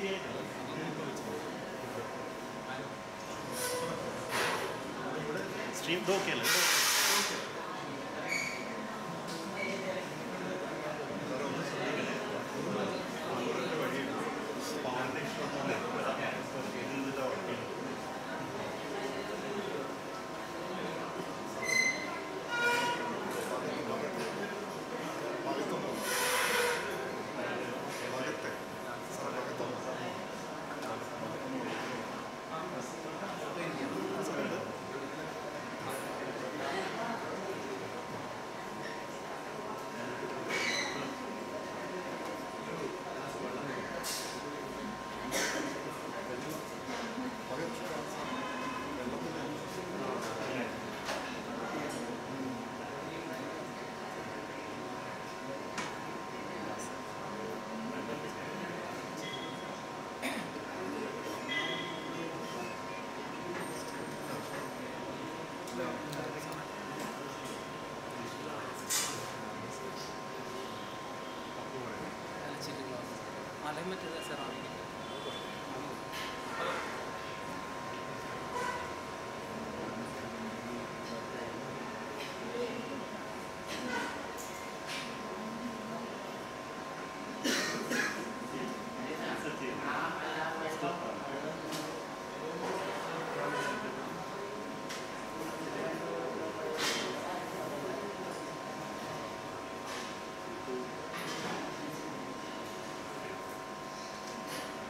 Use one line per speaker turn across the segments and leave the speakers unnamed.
Stream ഇതൊക്കെ അല്ലേ
മലയും മറ്റേത് സെറാമിക്
ആ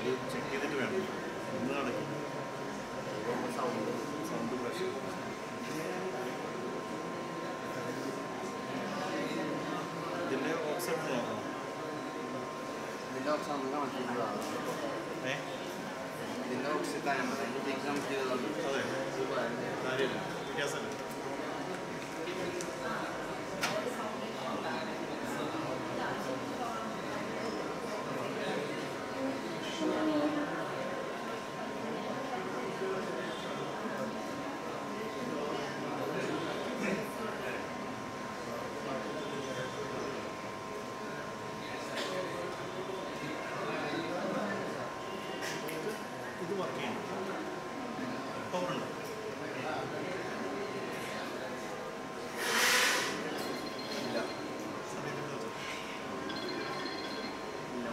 ചെക്ക് ചെയ്തിട്ട് വേണം ഇന്ന് നടക്കും
സൗണ്ട്
സൗണ്ട് പ്രഷർ ഇതിൻ്റെ ഓക്സിജൻ നോക്കണം
ഇതിൻ്റെ ഓപ്ഷൻ ഒന്ന് കണക്ട്
ഏ
ഇതിൻ്റെ ഓപ്ഷൻ കാര്യം അതിൻ്റെ കണക്ട് ചെയ്തതാണ്
അതെ കാര്യമില്ല വ്യത്യാസമില്ല ഇത് വർക്ക് ചെയ്യണം പവർ ഉണ്ട്
ഇല്ല
സമയത്ത് വെച്ചോ
ഇല്ല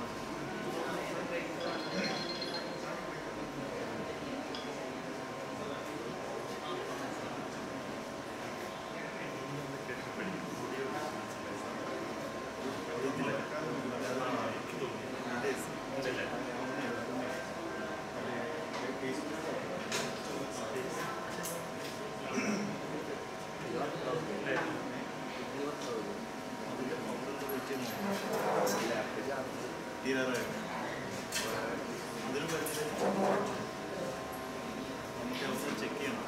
ഇത് വർക്കാവും ഇത് വർക്കാവും ലാപ്പ് ചാർജ്
അതിന് വരുന്നത് നമുക്ക് അവസരം ചെക്ക് ചെയ്യണം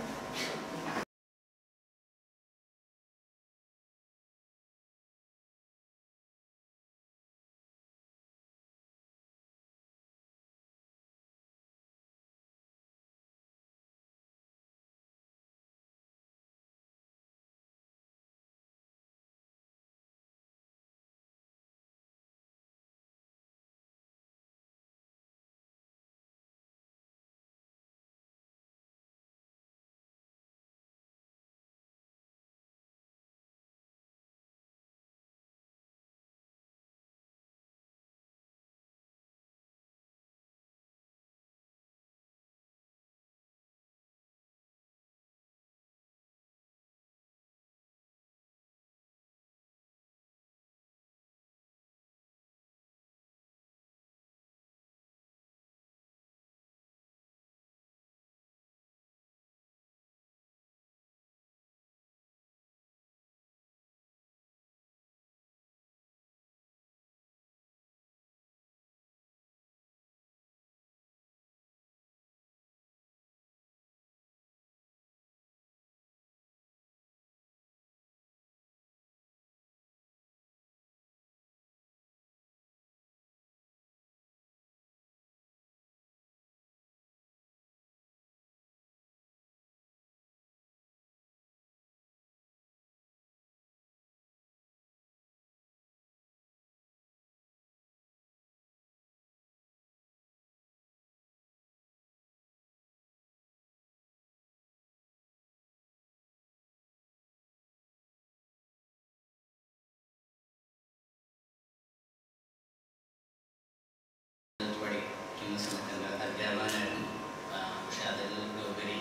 പഠിക്കുന്ന സമയത്ത് അധ്യാപകനായിരുന്നു ആ, പക്ഷെ അതിൽ ഉപരി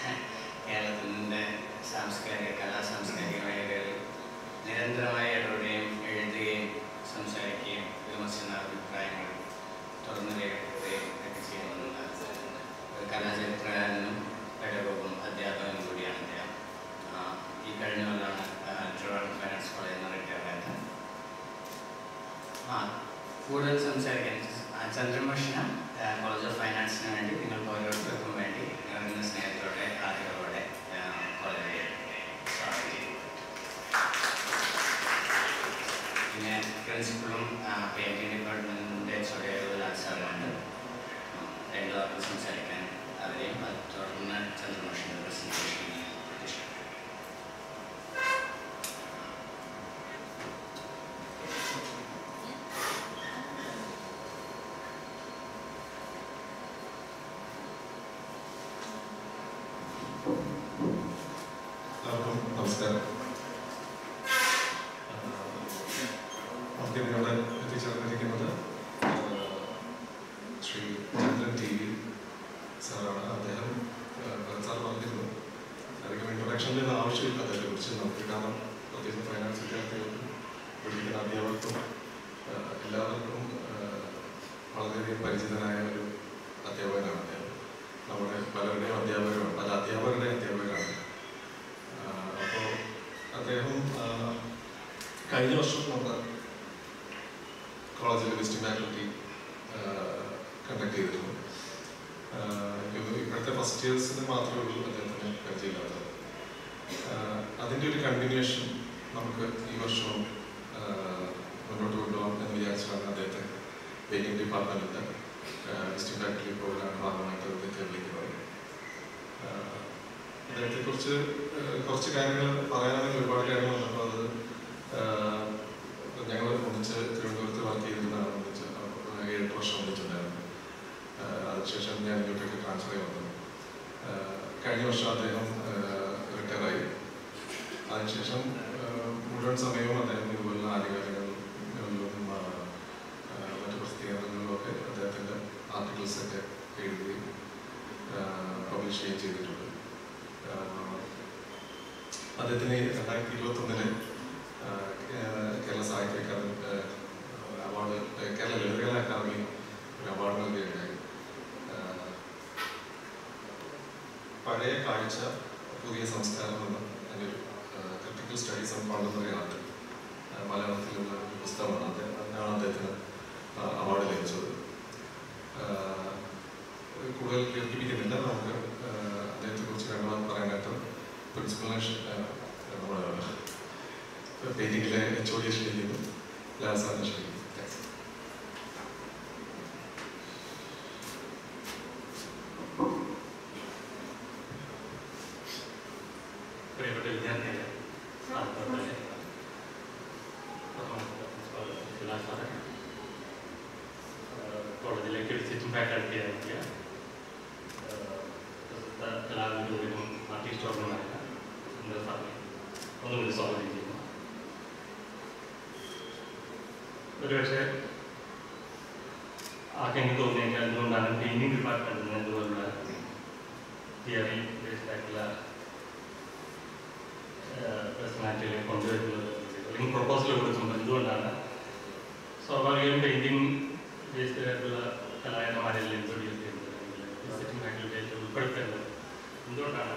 കേരളത്തിൻ്റെ സാംസ്കാരിക കലാ സാംസ്കാരിക മേഖലകളിൽ നിരന്തരമായി ഇടപെടുകയും എഴുതുകയും സംസാരിക്കുകയും വിമർശന അഭിപ്രായങ്ങൾ തുറന്നു രേഖപ്പെടുത്തുകയും ഒക്കെ ചെയ്യുന്ന ഒരു കലാചരിത്രകാരനും പെഡഗോഗും അധ്യാപകനും കൂടിയാണ് അദ്ദേഹം ആ, ഈ കഴിഞ്ഞ കൊല്ലാണ് ട്രിവാൻഡ്രം ഫൈനാൻസ് കോളേജിൽ നിന്ന് റിട്ടയർ ആയത് ആ കൂടുതൽ സംസാരിക്കാൻ ആ, ചന്ദ്രമോഷണം കോളേജ് ഓഫ് ഫൈനാൻസിന് വേണ്ടി നിങ്ങൾക്ക് ഓരോരുത്തർക്കും വേണ്ടി നിറഞ്ഞ സ്നേഹത്തോടെ ആദരവോടെ ആ, കോളേജിൽ സ്വാഗതം ചെയ്യും പിന്നെ പ്രിൻസിപ്പളും പെയിൻറ്റിംഗ് ഡിപ്പാർട്ട്മെൻറ്റിൻ്റെ ചൊടിയുള്ള സാറുണ്ട് രണ്ടു വാക്ക് സംസാരിക്കാൻ അവരെയും അത് തുടർന്ന് ചന്ദ്രമോഷൻ്റെ പ്രസൻറ്റേഷൻ പ്രതീക്ഷിക്കുന്നു
എല്ലാവർക്കും നമസ്കാരം നമുക്ക് ഇവിടെ എത്തിച്ചേർന്നിരിക്കുന്നത് ശ്രീ ചന്ദ്രൻ ടി വി സാറാണ് അദ്ദേഹം സാർ പറഞ്ഞിരുന്നു അധികം ഇൻട്രൊഡക്ഷനിൽ നിന്ന് ആവശ്യമില്ല അതിനെ കുറിച്ച് നമുക്ക് കാരണം പ്രത്യേകിച്ച് ഫൈനാൻസ് വിദ്യാർത്ഥികൾക്കും പഠിക്കുന്ന അധ്യാപകർക്കും എല്ലാവർക്കും വളരെയധികം പരിചിതനായ ഒരു അധ്യാപകനാണ് അദ്ദേഹം നമ്മുടെ പലരുടെയും അധ്യാപകരാണ് പല അധ്യാപകരുടെയും അധ്യാപകരാണ് അപ്പോൾ അദ്ദേഹം ആ, കഴിഞ്ഞ വർഷം നമ്മുടെ കോളേജിലെ വിസിറ്റിംഗ് ഫാക്കൽറ്റി കണ്ടക്ട് ചെയ്തിരുന്നു ആ, എനിക്ക് തോന്നുന്നു ഇപ്പോഴത്തെ ഫസ്റ്റ് ഇയേഴ്സിന് മാത്രമേ ഉള്ളൂ അദ്ദേഹത്തിന് പരിചയമില്ലാത്തത് ആ, അതിൻ്റെ ഒരു കണ്ടിന്യൂഷൻ നമുക്ക് ഈ വർഷവും ആ, മുന്നോട്ട് കൊണ്ടുപോകാം എന്ന് വിചാരിച്ചാണ് അദ്ദേഹത്തെ പെയിൻറ്റിംഗ് ഡിപ്പാർട്ട്മെൻറ്റിൻ്റെ വിസിറ്റിംഗ് ഫാക്കൽറ്റി പ്രോഗ്രാം ഭാഗമായിട്ട് അദ്ദേഹത്തെ വിളിക്കുന്നത് ആ, അദ്ദേഹത്തെക്കുറിച്ച് ആ, കുറച്ച് കാര്യങ്ങൾ പറയാനാണെങ്കിൽ ഒരുപാട് കാര്യങ്ങളുണ്ട് അപ്പോൾ അത് ഞങ്ങൾ ഒന്നിച്ച് തിരുവനന്തപുരത്ത് വർക്ക് ചെയ്തിരുന്നതാണ് ഒന്നിച്ച് അപ്പോൾ ഏഴെട്ട് വർഷം ഒന്നിച്ചുണ്ടായിരുന്നു ആ, അതിനുശേഷം ഞാൻ ഇങ്ങോട്ടേക്ക് ട്രാൻസ്ഫർ ചെയ്ത് വന്നു ആ, കഴിഞ്ഞ വർഷം അദ്ദേഹം റിട്ടയറായി അതിനുശേഷം ആ, മുഴുവൻ സമയവും അദ്ദേഹം ഇതുപോലുള്ള ആനുകാലികളിലും ആ, ആ, മറ്റു പ്രസിദ്ധീകരണങ്ങളിലൊക്കെ അദ്ദേഹത്തിൻ്റെ ആർട്ടിക്കിൾസൊക്കെ എഴുതുകയും പബ്ലിഷ് ചെയ്യുകയും ചെയ്തിട്ടുണ്ട് ആ, അദ്ദേഹത്തിന് രണ്ടായിരത്തി ഇരുപത്തൊന്നില് കേരള സാഹിത്യ അക്കാദമി അവാർഡ് കേരള ലളിതകലാ അക്കാദമി ഒരു അവാർഡ് നൽകുകയുണ്ടായി ആ, പഴയ കാഴ്ച പുതിയ സംസ്കാരം എന്ന അതിനൊരു critical studies on contemporary art മലയാളത്തിലുള്ള ഒരു പുസ്തകമാണ് അത് അതിനാണ് അദ്ദേഹത്തിന് അവാർഡ് ലഭിച്ചത് ആ, കൂടുതൽ കേൾപ്പിക്കുന്നില്ല നമുക്ക് ആ, അദ്ദേഹത്തെക്കുറിച്ച് രണ്ട് വാക്ക് പറയാനായിട്ട് പ്രിൻസിപ്പലിനെ ക്ഷ- ആ, നമ്മുടെ പെയിൻറ്റിങ്ങിലെ എച്ച് ഒ ഡി ക്ഷണിക്കുന്നു ലാസാറിനെ ക്ഷണിക്കുന്നു താങ്ക്സ്
പ്രിയപ്പെട്ട വിദ്യാർത്ഥികളെ ആദ്യത്തെ സാറെ കോളേജിലേക്ക് വിസിറ്റിംഗ് ഫാക്കൽറ്റി ആയിരിക്കുക പ്രശസ്ത കലാവിദൂരും ആർട്ടിസ്റ്റ് ഓർഗനായ സുന്ദർ സാറിനെ ഒന്നുകൂടി സ്വാഗതം ചെയ്യുന്നു ഒരുപക്ഷെ ആർക്കെങ്കിലും തോന്നിയെങ്കിൽ എന്തുകൊണ്ടാണ് പെയിന്റിംഗ് ഡിപ്പാർട്ട്മെന്റിൽ നിന്ന് ഇതുപോലുള്ള തിയറി ബേസ്ഡ് ആയിട്ടുള്ള പേഴ്സണാലിറ്റിയിലെ കൊണ്ടുവരുന്നത് അല്ലെങ്കിൽ പ്രൊപ്പോസൽ കൊടുക്കുമ്പോൾ എന്തുകൊണ്ടാണ് സ്വാഭാവികം പെയിന്റിംഗ് ബേസ്ഡ് ആയിട്ടുള്ള കലാകാരന്മാരെല്ലാം ഇൻട്രൊഡ്യൂസ് ചെയ്യുന്നത് അല്ലെങ്കിൽ വിസിറ്റിംഗ് ഫാക്കൽറ്റിയായിട്ട് ഉൾപ്പെടുത്തേണ്ടത് എന്തുകൊണ്ടാണ്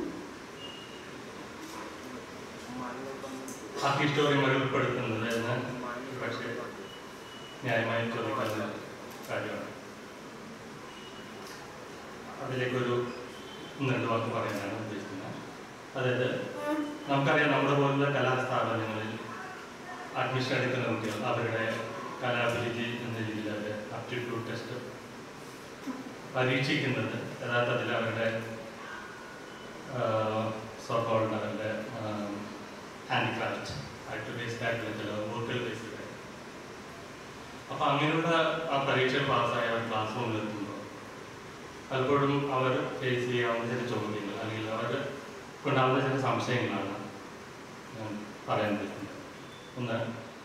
ആർട്ട് ഹിസ്റ്റോറിയന്മാരെ ഉൾപ്പെടുത്തുന്നത് എന്ന് പക്ഷേ ന്യായമായി ചോദിക്കാവുന്ന കാര്യമാണ് അതിലേക്കൊരു ഒന്ന് രണ്ട് വാക്ക് പറയാനാണ് ഉദ്ദേശിക്കുന്നത് അതായത് നമുക്കറിയാം നമ്മുടെ പോലുള്ള കലാസ്ഥാപനങ്ങളിൽ അഡ്മിഷൻ എടുക്കുന്ന കുട്ടികൾ അവരുടെ കലാഭിരുചി എന്ന രീതിയിൽ അവർ ആപ്റ്റിറ്റ്യൂഡ് ടെസ്റ്റ് പരീക്ഷിക്കുന്നത് യഥാർത്ഥത്തിൽ അവരുടെ സോക്കോൾഡ് അവരുടെ ഹാൻഡിക്രാഫ്റ്റ് ആയിട്ട് ബേസ്ഡ് ആയിട്ടുള്ള ചില വർക്കുകൾ ബേസ്ഡ് അപ്പൊ അങ്ങനെയുള്ള ആ പരീക്ഷ പാസ്സായ അവർ ക്ലാസ് റൂമിലെത്തുമ്പോൾ പലപ്പോഴും അവർ ഫേസ് ചെയ്യാവുന്ന ചില ചോദ്യങ്ങൾ അല്ലെങ്കിൽ അവർ ഉണ്ടാകുന്ന ചില സംശയങ്ങളാണ് ഞാൻ പറയാൻ പറ്റുന്നത് ഒന്ന്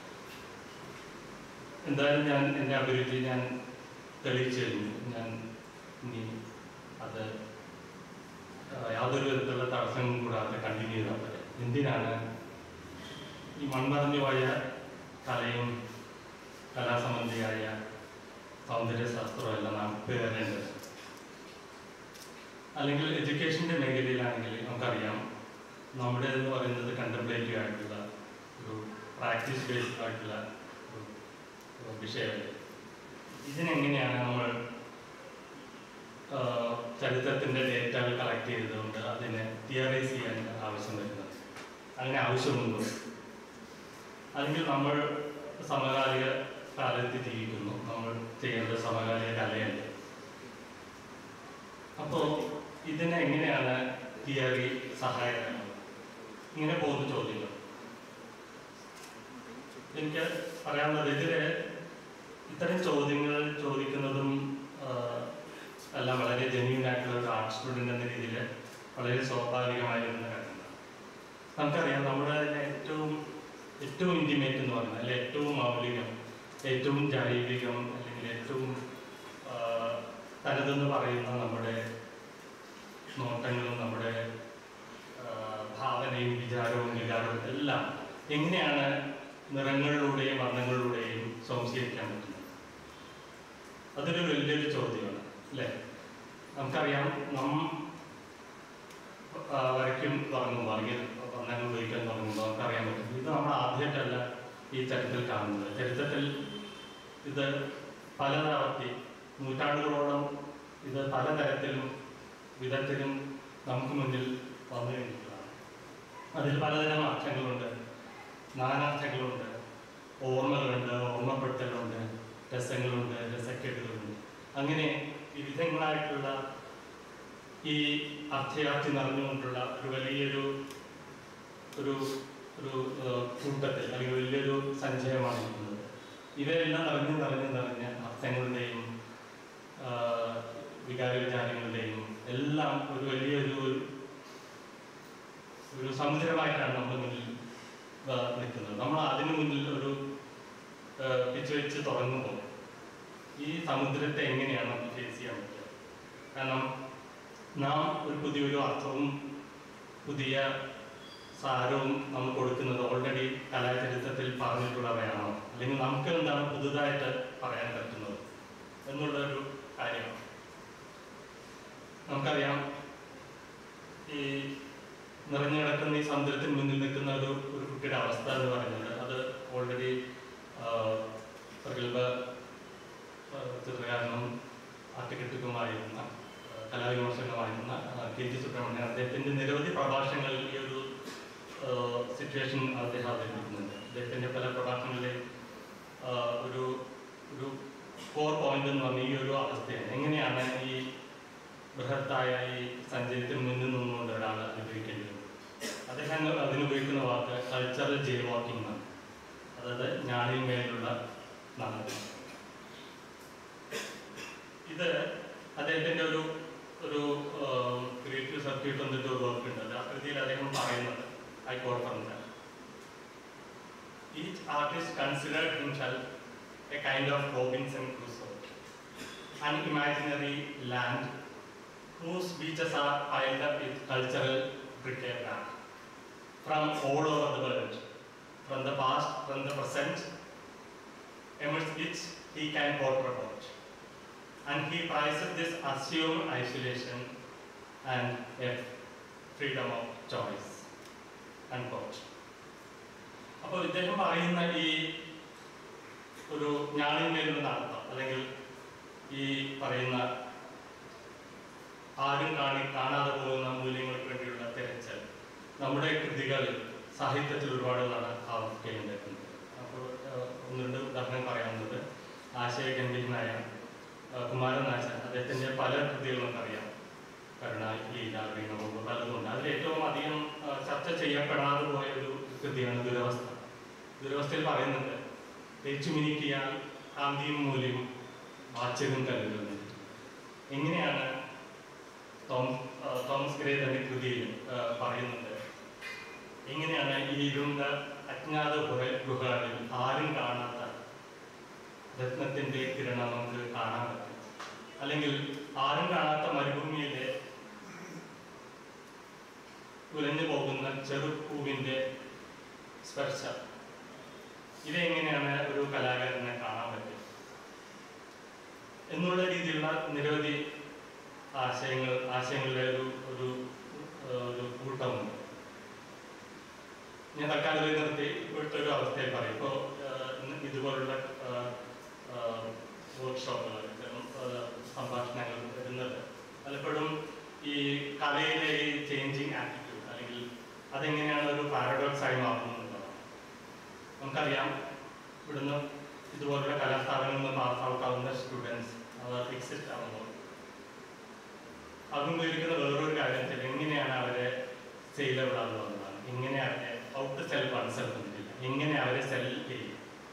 എന്തായാലും ഞാൻ എൻ്റെ അഭിരുചി ഞാൻ തെളിയിച്ചു കഴിഞ്ഞു ഞാൻ ഇനി അത് ആ, യാതൊരു വിധത്തിലുള്ള തടസ്സങ്ങളും കൂടാതെ കണ്ടിന്യൂ ചെയ്താൽ മതി എന്തിനാണ് ഈ മൺമറഞ്ഞു പോയ കലയും കലാസംബന്ധിയായ സൗന്ദര്യശാസ്ത്രവും എല്ലാം നാം പേരേണ്ടത് അല്ലെങ്കിൽ എഡ്യൂക്കേഷൻ്റെ മേഖലയിലാണെങ്കിൽ നമുക്കറിയാം നമ്മുടെ എന്ന് പറയുന്നത് കണ്ടംപ്ലേറ്റീവ് ആയിട്ടുള്ള ഒരു പ്രാക്ടീസ് ബേസ്ഡ് ആയിട്ടുള്ള ഒരു ഒരു വിഷയമല്ലേ ഇതിനെങ്ങനെയാണ് നമ്മൾ ആ, ചരിത്രത്തിൻ്റെ ഡേറ്റകൾ കളക്ട് ചെയ്തുകൊണ്ട് അതിനെ തിയറൈസ് ചെയ്യാൻ ആവശ്യം വരുന്നത് അങ്ങനെ ആവശ്യമുണ്ടോ അല്ലെങ്കിൽ നമ്മൾ സമകാലിക കാലത്ത് ജീവിക്കുന്നു നമ്മൾ ചെയ്യേണ്ടത് സമകാലിക കലയല്ലേ അപ്പോൾ ഇതിനെ എങ്ങനെയാണ് തിയറി സഹായകരമാകുന്നത് ഇങ്ങനെ പോകുന്ന ചോദ്യങ്ങൾ എനിക്ക് പറയാനുള്ളത് ഇതില് ഇത്തരം ചോദ്യങ്ങൾ ചോദിക്കുന്നതും ആ, എല്ലാം വളരെ ജെന്യൂൻ ആയിട്ടുള്ള ഒരു ആർട്ട് സ്റ്റുഡൻ്റ് എന്ന രീതിയിൽ വളരെ സ്വാഭാവികമായ ഒരു കാര്യമാണ് നമുക്കറിയാം നമ്മുടെ തന്നെ ഏറ്റവും ഏറ്റവും ഇൻറ്റിമേറ്റ് എന്ന് പറയുന്നത് അല്ലെങ്കിൽ ഏറ്റവും മൗലികം ഏറ്റവും ജൈവികം അല്ലെങ്കിൽ ഏറ്റവും ആ, തനതെന്ന് പറയുന്ന നമ്മുടെ നോട്ടങ്ങളും നമ്മുടെ ആ, ഭാവനയും വിചാരവും വികാരവും എല്ലാം എങ്ങനെയാണ് നിറങ്ങളിലൂടെയും വർണ്ണങ്ങളിലൂടെയും സ്വാംശീകരിക്കാൻ പറ്റുന്നത് അതൊരു വലിയൊരു ചോദ്യമാണ് അല്ലേ നമുക്കറിയാം നം ആ, വരയ്ക്കും തുടങ്ങുമ്പോൾ അല്ലെങ്കിൽ വർണ്ണങ്ങൾ ഉപയോഗിക്കാൻ തുടങ്ങുമ്പോൾ നമുക്കറിയാൻ പറ്റും ഇത് നമ്മൾ ആദ്യമായിട്ടല്ല ഈ ചരിത്രത്തിൽ കാണുന്നത് ചരിത്രത്തിൽ ഇത് പലതാവർത്തി നൂറ്റാണ്ടുകളോളം ഇത് പലതരത്തിലും വിധത്തിലും നമുക്ക് മുന്നിൽ വന്നു കഴിഞ്ഞിട്ടുള്ളതാണ് അതിൽ പലതരം അർത്ഥങ്ങളുണ്ട് നാനാർത്ഥങ്ങളുണ്ട് ഓർമ്മകളുണ്ട് ഓർമ്മപ്പെടുത്തലുണ്ട് രസങ്ങളുണ്ട് രസക്കേടുകളുണ്ട് അങ്ങനെ വിവിധങ്ങളായിട്ടുള്ള ഈ അർത്ഥയാർത്ഥി നിറഞ്ഞുകൊണ്ടുള്ള ഒരു വലിയൊരു ഒരു ഒരു ഏഹ്, കൂട്ടത്തിൽ അല്ലെങ്കിൽ വലിയൊരു സഞ്ചയമാണ് ഇരിക്കുന്നത് ഇവയെല്ലാം നിറഞ്ഞു നിറഞ്ഞു നിറഞ്ഞ അർത്ഥങ്ങളുടെയും ആഹ്, വികാര വിചാരങ്ങളുടെയും എല്ലാം ഒരു വലിയൊരു ഒരു സമുദ്രമായിട്ടാണ് നമ്മുടെ മുന്നിൽ ആ, നിൽക്കുന്നത് നമ്മൾ അതിനു മുന്നിൽ ഒരു പിച്ച് വെച്ച് തുടങ്ങുമ്പോൾ ഈ സമുദ്രത്തെ എങ്ങനെയാണ് നമുക്ക് ഫേസ് ചെയ്യാൻ പറ്റുക കാരണം നാം ഒരു പുതിയൊരു അർത്ഥവും പുതിയ സാരവും നമ്മൾ കൊടുക്കുന്നത് ഓൾറെഡി കലാചരിത്രത്തിൽ പറഞ്ഞിട്ടുള്ളവയാണോ അല്ലെങ്കിൽ നമുക്ക് എന്താണ് പുതുതായിട്ട് പറയാൻ പറ്റുന്നത് എന്നുള്ള ഒരു കാര്യമാണ് നമുക്കറിയാം ഈ നിറഞ്ഞു കിടക്കുന്ന ഈ സമുദ്രത്തിന് മുന്നിൽ നിൽക്കുന്ന ഒരു ഒരു കുട്ടിയുടെ അവസ്ഥ എന്ന് പറയുന്നത് അത് ഓൾറെഡി പ്രഗത്ഭ ആ, ചിത്രകാരനും ആർട്ടിക്കറ്റുമായിരുന്ന ആ, കലാവിമർശകനുമായിരുന്ന ആ, കെ ജി സുബ്രഹ്മണ്യൻ അദ്ദേഹത്തിന്റെ നിരവധി പ്രഭാഷണങ്ങളിൽ ഈ ഒരു സിറ്റുവേഷൻ അദ്ദേഹം അവതരിപ്പിക്കുന്നുണ്ട് അദ്ദേഹത്തിന്റെ പല പ്രഭാഷണങ്ങളിലെ ആ, ഒരു ഒരു കോർ പോയിന്റ് എന്ന് പറഞ്ഞ ഈ ഒരു അവസ്ഥയാണ് എങ്ങനെയാണ് ഈ ബൃഹത്തായ ഈ സഞ്ചയത്തിന് മുന്നിൽ നിന്നുകൊണ്ട് ഒരാൾ അനുഭവിക്കേണ്ടി വരും അദ്ദേഹം അതിനുപയോഗിക്കുന്ന വാക്ക് കൾച്ചറൽ ജേ വാക്കിംഗ് എന്നാണ് അതായത് ഞാണിന്മേലുള്ള നടത്തം ഇത് അദ്ദേഹത്തിന്റെ ഒരു ഒരു ക്രിയേറ്റീവ് സർക്യൂട്ട് എന്നിട്ട് ഒരു വർക്ക് ഉണ്ട് അത് ആ കൃതിയിൽ അദ്ദേഹം പറയുന്നത് I call from each artist considered himself a kind of Robinson Crusoe an imaginary land whose beaches are piled up with cultural bric-a-brac from all over the world, from the past, from the present, amidst which he can potter about. And he prizes this assumed isolation and a freedom of choice. Unquote. അപ്പോൾ ഇദ്ദേഹം പറയുന്ന ഈ ഒരു ഞാണിന്മേലുള്ള നടത്തം അല്ലെങ്കിൽ ഈ പറയുന്ന ആരും കാണി കാണാതെ പോകുന്ന മൂല്യങ്ങൾക്ക് വേണ്ടിയുള്ള തിരച്ചിൽ നമ്മുടെ കൃതികളിൽ സാഹിത്യത്തിൽ ഒരുപാട് നട ആവർത്തിക്കേണ്ടിയിട്ടുണ്ട് അപ്പോൾ ഏഹ്, ഒന്ന് രണ്ട് ഉദാഹരണം പറയാവുന്നത് ആശയഗംഭീരനായ ഏഹ്, കുമാരനാശൻ അദ്ദേഹത്തിൻ്റെ പല കൃതികളും നമുക്കറിയാം കരുണ ലീല വീണമുമ്പ് പലതുണ്ട് അതിൽ ഏറ്റവും അധികം ഏഹ്, ചർച്ച ചെയ്യപ്പെടാതെ പോയ ഒരു കൃതിയാണ് ദുരവസ്ഥ ദുരവസ്ഥയിൽ പറയുന്നുണ്ട് തേച്ചുമിനിക്കിയാൽ കാന്തിയും മൂല്യവും വാച്യവും കരുതുന്നത് എങ്ങനെയാണ് തോമസ് ആ, തോമസ് ഗ്രേ തന്റെ കൃതിയിൽ ആ, പറയുന്നത് എങ്ങനെയാണ് ഈ ഇരുണ്ട അജ്ഞാത ഗുഹ- ഗുഹകളിൽ ആരും കാണാത്ത രത്നത്തിന്റെ കിരണം നമുക്ക് കാണാൻ പറ്റും അല്ലെങ്കിൽ ആരും കാണാത്ത മരുഭൂമിയിലെ ഉലഞ്ഞു പോകുന്ന ചെറുപ്പൂവിന്റെ സ്പർശം ഇതെങ്ങനെയാണ് ഒരു കലാകാരനെ കാണാൻ പറ്റുക എന്നുള്ള രീതിയിലുള്ള നിരവധി ആശയങ്ങൾ ആശയങ്ങളുടെ ഒരു ഒരു ഏഹ്, ഒരു കൂട്ടമുണ്ട് ഞാൻ തൽക്കാലം ഇത് നിർത്തി ഇപ്പോഴത്തെ ഒരു അവസ്ഥയിൽ പറയും ഇപ്പോൾ ഇതുപോലുള്ള വർക്ക്ഷോപ്പുകൾ സംഭാഷണങ്ങൾ വരുന്നത് പലപ്പോഴും ഈ കലയിലെ ഈ ചേഞ്ചിങ് ആറ്റിറ്റ്യൂഡ് അല്ലെങ്കിൽ അതെങ്ങനെയാണ് ഒരു പാരഡോക്സ് ആയി മാറുന്നുള്ളതാണ് നമുക്കറിയാം ഇവിടുന്ന് ഇതുപോലുള്ള കലാസ്ഥാപനങ്ങളിൽ നിന്ന് പാസ് ഔട്ട് ആവുന്ന സ്റ്റുഡൻസ് അവർ എക്സിസ്റ്റ് ആവുമ്പോൾ അഭിമുഖീകരിക്കുന്ന വേറൊരു കാര്യത്തിൽ എങ്ങനെയാണ് അവരെ സെയിലബിൾ ആവുന്നതാണ് എങ്ങനെ അവരെ ഔട്ട് സെൽഫ് അൺസെൽഫ് എന്നില്ല എങ്ങനെ അവരെ സെൽ ചെയ്യും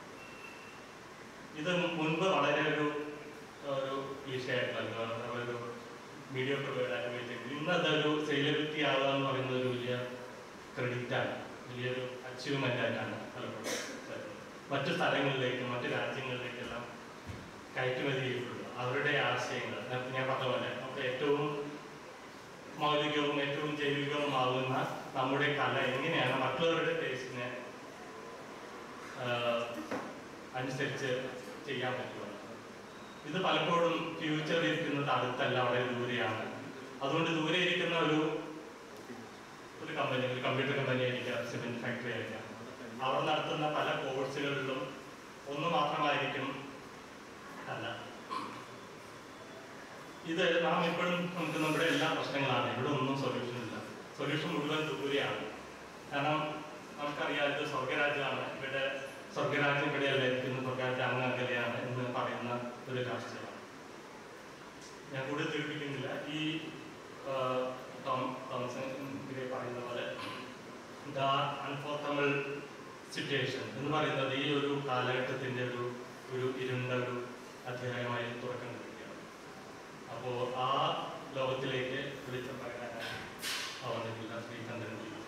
ഇത് മുൻപ് വളരെ ഒരു ഒരു ഈഷയായിട്ടുള്ള ഒരു മീഡിയോക്ക് വേർഡായിട്ട് ഉപയോഗിച്ചെങ്കിൽ ഇന്ന് അതൊരു സെയിലബിലിറ്റി ആവുക എന്ന് പറയുന്നത് ഒരു വലിയ ക്രെഡിറ്റാണ് വലിയൊരു അച്ചീവ്മെൻ്റ് ആയിട്ടാണ് പലപ്പോഴും വരുന്നത്. മറ്റു സ്ഥലങ്ങളിലേക്കും മറ്റു രാജ്യങ്ങളിലേക്കെല്ലാം കയറ്റുമതി ചെയ്യപ്പെടുന്നു അവരുടെ ആശയങ്ങൾ ഞാൻ ഞാൻ പറഞ്ഞ പോലെ നമുക്ക് ഏറ്റവും മൗലികവും ഏറ്റവും ജൈവികവുമാകുന്ന നമ്മുടെ കല എങ്ങനെയാണ് മറ്റുള്ളവരുടെ ടേസ്റ്റിനെ അനുസരിച്ച് ചെയ്യാൻ പറ്റുക ഇത് പലപ്പോഴും ഫ്യൂച്ചർ ഇരിക്കുന്നത് അടുത്തല്ല വളരെ ദൂരെയാണ് അതുകൊണ്ട് ദൂരെ ഇരിക്കുന്ന ഒരു ഒരു കമ്പനി ഒരു കമ്പ്യൂട്ടർ കമ്പനി ആയിരിക്കാം സിമെന്റ് ഫാക്ടറി ആയിരിക്കാം അവർ നടത്തുന്ന പല കോഴ്സുകളിലും ഒന്ന് മാത്രമായിരിക്കും അല്ല ഇത് നാം ഇപ്പോഴും നമുക്ക് നമ്മുടെ എല്ലാ പ്രശ്നങ്ങളാണ് ഇവിടെ ഒന്നും സൊല്യൂഷൻ ഇല്ല സൊല്യൂഷൻ മുഴുവൻ ദൂരെയാണ് കാരണം നമുക്കറിയാം ഇത് സ്വർഗരാജ്യമാണ് ഇവിടെ സ്വർഗരാജ്യം ഇവിടെയല്ല ഇരിക്കുന്നു സ്വർഗരാജ്യം അങ്ങ് അകലെയാണ് എന്ന് പറയുന്ന ഒരു രാഷ്ട്രീയമാണ് ഞാൻ കൂടുതൽ തീർപ്പിക്കുന്നില്ല ഈ ആ, ടോം തോമസൺ ഇതിലെ പറയുന്ന പോലെ ദ അൺഫോർട്ടബിൾ സിറ്റുവേഷൻ എന്ന് പറയുന്നത് ഈ ഒരു കാലഘട്ടത്തിന്റെ ഒരു ഒരു ഇരുണ്ട ഒരു അധ്യായമായി തുറക്കാൻ കഴിയുകയാണ് അപ്പോൾ ആ ലോകത്തിലേക്ക് വിളിച്ച പറയാനാണ് അവന്നില്ല ശ്രീകണ്ഠൻ